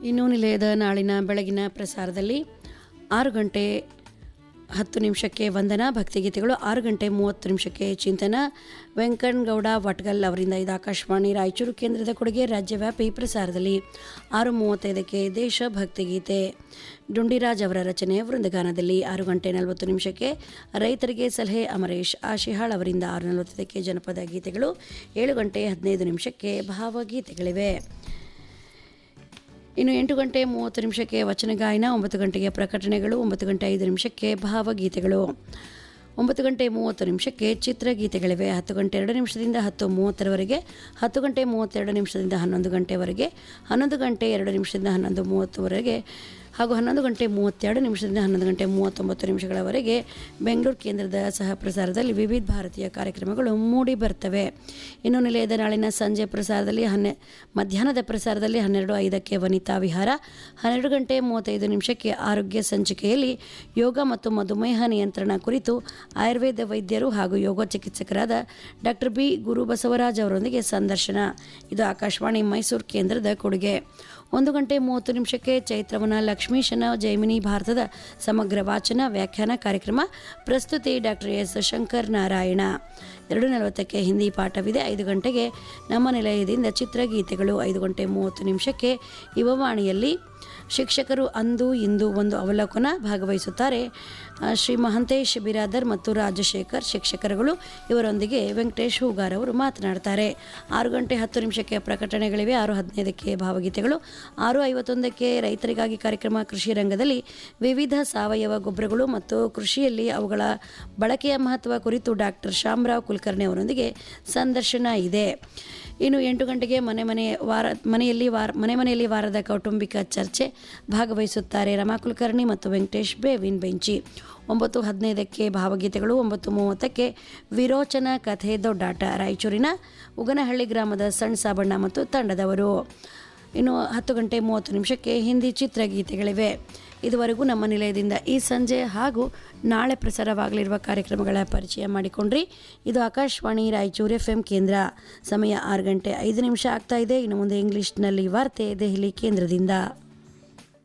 ಇನ್ನು ನಿಲಯದ ನಾಳಿನ ಬೆಳಗಿನ ಪ್ರಸಾರದಲ್ಲಿ ಆರು ಗಂಟೆ ಹತ್ತು ನಿಮಿಷಕ್ಕೆ ವಂದನಾ ಭಕ್ತಿಗೀತೆಗಳು ಆರು ಗಂಟೆ ಮೂವತ್ತು ನಿಮಿಷಕ್ಕೆ ಚಿಂತನ ವೆಂಕಣ್ಣಗೌಡ ವಟ್ಗಲ್ ಅವರಿಂದ ಇದು ಆಕಾಶವಾಣಿ ರಾಯಚೂರು ಕೇಂದ್ರದ ಕೊಡುಗೆ ರಾಜ್ಯವ್ಯಾಪಿ ಪ್ರಸಾರದಲ್ಲಿ ಆರು ಮೂವತ್ತೈದಕ್ಕೆ ದೇಶಭಕ್ತಿ ಗೀತೆ ಡುಂಡಿರಾಜ್ ಅವರ ರಚನೆ ವೃಂದಗಾನದಲ್ಲಿ ಆರು ಗಂಟೆ ನಲವತ್ತು ನಿಮಿಷಕ್ಕೆ ರೈತರಿಗೆ ಸಲಹೆ ಅಮರೇಶ್ ಆಶಿಹಾಳ್ ಅವರಿಂದ ಆರು ನಲವತ್ತೈದಕ್ಕೆ ಜನಪದ ಗೀತೆಗಳು ಏಳು ಗಂಟೆ ಹದಿನೈದು ನಿಮಿಷಕ್ಕೆ ಭಾವಗೀತೆಗಳಿವೆ ಇನ್ನು ಎಂಟು ಗಂಟೆ ಮೂವತ್ತು ನಿಮಿಷಕ್ಕೆ ವಚನ ಗಾಯನ ಒಂಬತ್ತು ಗಂಟೆಗೆ ಪ್ರಕಟಣೆಗಳು ಒಂಬತ್ತು ಗಂಟೆ ಐದು ನಿಮಿಷಕ್ಕೆ ಭಾವಗೀತೆಗಳು ಒಂಬತ್ತು ಗಂಟೆ ಮೂವತ್ತು ನಿಮಿಷಕ್ಕೆ ಚಿತ್ರಗೀತೆಗಳಿವೆ ಹತ್ತು ಗಂಟೆ ಎರಡು ನಿಮಿಷದಿಂದ ಹತ್ತು ಮೂವತ್ತರವರೆಗೆ ಹತ್ತು ಗಂಟೆ ಮೂವತ್ತೆರಡು ನಿಮಿಷದಿಂದ ಹನ್ನೊಂದು ಗಂಟೆವರೆಗೆ ಹನ್ನೊಂದು ಗಂಟೆ ಎರಡು ನಿಮಿಷದಿಂದ ಹನ್ನೊಂದು ಮೂವತ್ತುವರೆಗೆ ಹಾಗೂ ಹನ್ನೊಂದು ಗಂಟೆ ಮೂವತ್ತೆರಡು ನಿಮಿಷದಿಂದ ಹನ್ನೊಂದು ಗಂಟೆ ಮೂವತ್ತೊಂಬತ್ತು ನಿಮಿಷಗಳವರೆಗೆ ಬೆಂಗಳೂರು ಕೇಂದ್ರದ ಸಹ ಪ್ರಸಾರದಲ್ಲಿ ವಿವಿಧ ಭಾರತೀಯ ಕಾರ್ಯಕ್ರಮಗಳು ಮೂಡಿ ಬರ್ತವೆ ಇನ್ನು ನಿಲಯದ ನಾಳಿನ ಸಂಜೆ ಪ್ರಸಾರದಲ್ಲಿ ಹನ್ನೆ ಮಧ್ಯಾಹ್ನದ ಪ್ರಸಾರದಲ್ಲಿ ಹನ್ನೆರಡು ಐದಕ್ಕೆ ವನಿತಾ ವಿಹಾರ ಹನ್ನೆರಡು ಗಂಟೆ ಮೂವತ್ತೈದು ನಿಮಿಷಕ್ಕೆ ಆರೋಗ್ಯ ಸಂಚಿಕೆಯಲ್ಲಿ ಯೋಗ ಮತ್ತು ಮಧುಮೇಹ ನಿಯಂತ್ರಣ ಕುರಿತು ಆಯುರ್ವೇದ ವೈದ್ಯರು ಹಾಗೂ ಯೋಗ ಚಿಕಿತ್ಸಕರಾದ ಡಾಕ್ಟರ್ ಬಿ ಗುರು ಬಸವರಾಜ್ ಅವರೊಂದಿಗೆ ಸಂದರ್ಶನ ಇದು ಆಕಾಶವಾಣಿ ಮೈಸೂರು ಕೇಂದ್ರದ ಕೊಡುಗೆ ಒಂದು ಗಂಟೆ ಮೂವತ್ತು ನಿಮಿಷಕ್ಕೆ ಚೈತ್ರವನ ಲಕ್ಷ್ಮೀಶನ ಜೈಮಿನಿ ಭಾರತದ ಸಮಗ್ರ ವಾಚನ ವ್ಯಾಖ್ಯಾನ ಕಾರ್ಯಕ್ರಮ ಪ್ರಸ್ತುತಿ ಡಾಕ್ಟರ್ ಎಸ್ ಶಂಕರ್ ನಾರಾಯಣ ಎರಡು ನಲವತ್ತಕ್ಕೆ ಹಿಂದಿ ಪಾಠವಿದೆ ಐದು ಗಂಟೆಗೆ ನಮ್ಮ ನಿಲಯದಿಂದ ಚಿತ್ರಗೀತೆಗಳು ಐದು ಗಂಟೆ ಮೂವತ್ತು ನಿಮಿಷಕ್ಕೆ ಯುವವಾಣಿಯಲ್ಲಿ ಶಿಕ್ಷಕರು ಅಂದು ಇಂದು ಒಂದು ಅವಲೋಕನ ಭಾಗವಹಿಸುತ್ತಾರೆ ಆ, ಶ್ರೀ ಮಹಂತೇಶ್ ಬಿರಾದರ್ ಮತ್ತು ರಾಜಶೇಖರ್ ಶಿಕ್ಷಕರುಗಳು ಇವರೊಂದಿಗೆ ವೆಂಕಟೇಶ್ ಹೂಗಾರ್ ಅವರು ಮಾತನಾಡ್ತಾರೆ ಆರು ಗಂಟೆ ಹತ್ತು ನಿಮಿಷಕ್ಕೆ ಪ್ರಕಟಣೆಗಳಿವೆ ಆರು ಹದಿನೈದಕ್ಕೆ ಭಾವಗೀತೆಗಳು ಆರು ಐವತ್ತೊಂದಕ್ಕೆ ರೈತರಿಗಾಗಿ ಕಾರ್ಯಕ್ರಮ ಕೃಷಿ ರಂಗದಲ್ಲಿ ವಿವಿಧ ಸಾವಯವ ಗೊಬ್ಬರಗಳು ಮತ್ತು ಕೃಷಿಯಲ್ಲಿ ಅವುಗಳ ಬಳಕೆಯ ಮಹತ್ವ ಕುರಿತು ಡಾಕ್ಟರ್ ಶ್ಯಾಮರಾವ್ ಕುಲಕರ್ಣಿ ಅವರೊಂದಿಗೆ ಸಂದರ್ಶನ ಇದೆ ಇನ್ನು ಎಂಟು ಗಂಟೆಗೆ ಮನೆ ಮನೆ ವಾರ ಮನೆಯಲ್ಲಿ ವಾರ ಮನೆ ಮನೆಯಲ್ಲಿ ವಾರದ ಕೌಟುಂಬಿಕ ಚರ್ಚೆ ಭಾಗವಹಿಸುತ್ತಾರೆ ರಮಾ ಕುಲಕರ್ಣಿ ಮತ್ತು ವೆಂಕಟೇಶ್ ಬೇವಿನ್ ಬೆಂಚಿ ಒಂಬತ್ತು ಹದಿನೈದಕ್ಕೆ ಭಾವಗೀತೆಗಳು ಒಂಬತ್ತು ಮೂವತ್ತಕ್ಕೆ ವಿರೋಚನ ಕಥೆ ದೊಡ್ಡಾಟ ರಾಯಚೂರಿನ ಉಗನಹಳ್ಳಿ ಗ್ರಾಮದ ಸಣ್ಣ ಸಾಬಣ್ಣ ಮತ್ತು ತಂಡದವರು ಇನ್ನು ಹತ್ತು ಗಂಟೆ ಮೂವತ್ತು ನಿಮಿಷಕ್ಕೆ ಹಿಂದಿ ಚಿತ್ರಗೀತೆಗಳಿವೆ ಇದುವರೆಗೂ ನಮ್ಮ ನಿಲಯದಿಂದ ಈ ಸಂಜೆ ಹಾಗೂ ನಾಳೆ ಪ್ರಸಾರವಾಗಲಿರುವ ಕಾರ್ಯಕ್ರಮಗಳ ಪರಿಚಯ ಮಾಡಿಕೊಂಡ್ರಿ ಇದು ಆಕಾಶವಾಣಿ ರಾಯಚೂರು ಎಫ್ ಎಂ ಕೇಂದ್ರ ಸಮಯ ಆರು ಗಂಟೆ ಐದು ನಿಮಿಷ ಆಗ್ತಾ ಇದೆ ಇನ್ನು ಮುಂದೆ ಇಂಗ್ಲಿಷ್ನಲ್ಲಿ ವಾರ್ತೆ ದೆಹಲಿ ಕೇಂದ್ರದಿಂದ